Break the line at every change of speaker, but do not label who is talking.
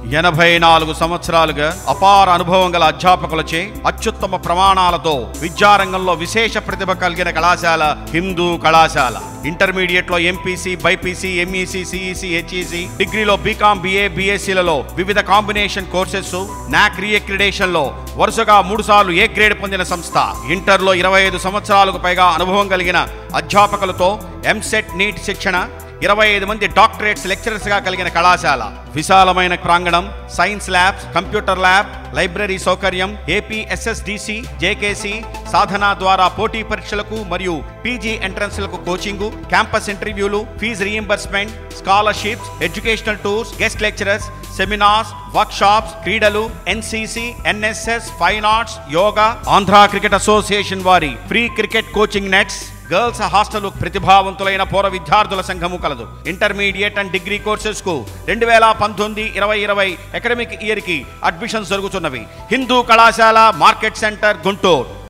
ఎనభై నాలుగు సంవత్సరాలుగా అపార అనుభవం గల అధ్యాపకులచే అత్యుత్తమ ప్రమాణాలతో విద్యారంగంలో విశేష ప్రతిభ కలిగిన కళాశాల హిందూ కళాశాల ఇంటర్మీడియట్ లో MPC BiPC MEC CEC HEC డిగ్రీలో బీకామ్ బిఏ బిఎస్సీలలో వివిధ కాంబినేషన్ కోర్సెస్ నాక్ రీఎక్రిడేషన్ లో వరుసగా మూడు సార్లు ఏ గ్రేడ్ పొందిన సంస్థ ఇంటర్లో ఇరవై ఐదు సంవత్సరాలకు పైగా అనుభవం కలిగిన అధ్యాపకులతో ఎంసెట్ నీట్ శిక్షణ ఇరవై ఐదు మంది డాక్టరేట్స్ లెక్చరర్స్ గా కలిగిన కళాశాల విశాలమైన ప్రాంగణం science labs computer lab library సౌకర్యం ఏపీ ఎస్ఎస్డిసి జేకేసి సాధన ద్వారా పోటీ పరీక్షలకు మరియు పీజీ ఎంట్రన్స్లకు కోచింగ్ క్యాంపస్ ఇంటర్వ్యూలు fee reimbursement scholarships educational tours guest lecturers సెమినార్స్ వర్క్ షాప్స్ క్రీడలు NCC NSS fine arts yoga Andhra cricket association వారి free cricket coaching nets girls hostel ప్రతిభావంతులైన పూర్వ విద్యార్థుల సంఘము కలదు ఇంటర్మీడియట్ అండ్ డిగ్రీ కోర్సెస్ కు రెండు వేల పంతొమ్మిది ఇరవై ఇరవై అకాడమిక్ ఇయర్ కి అడ్మిషన్స్ జరుగుతున్నవి హిందూ కళాశాల మార్కెట్ సెంటర్ గుంటూరు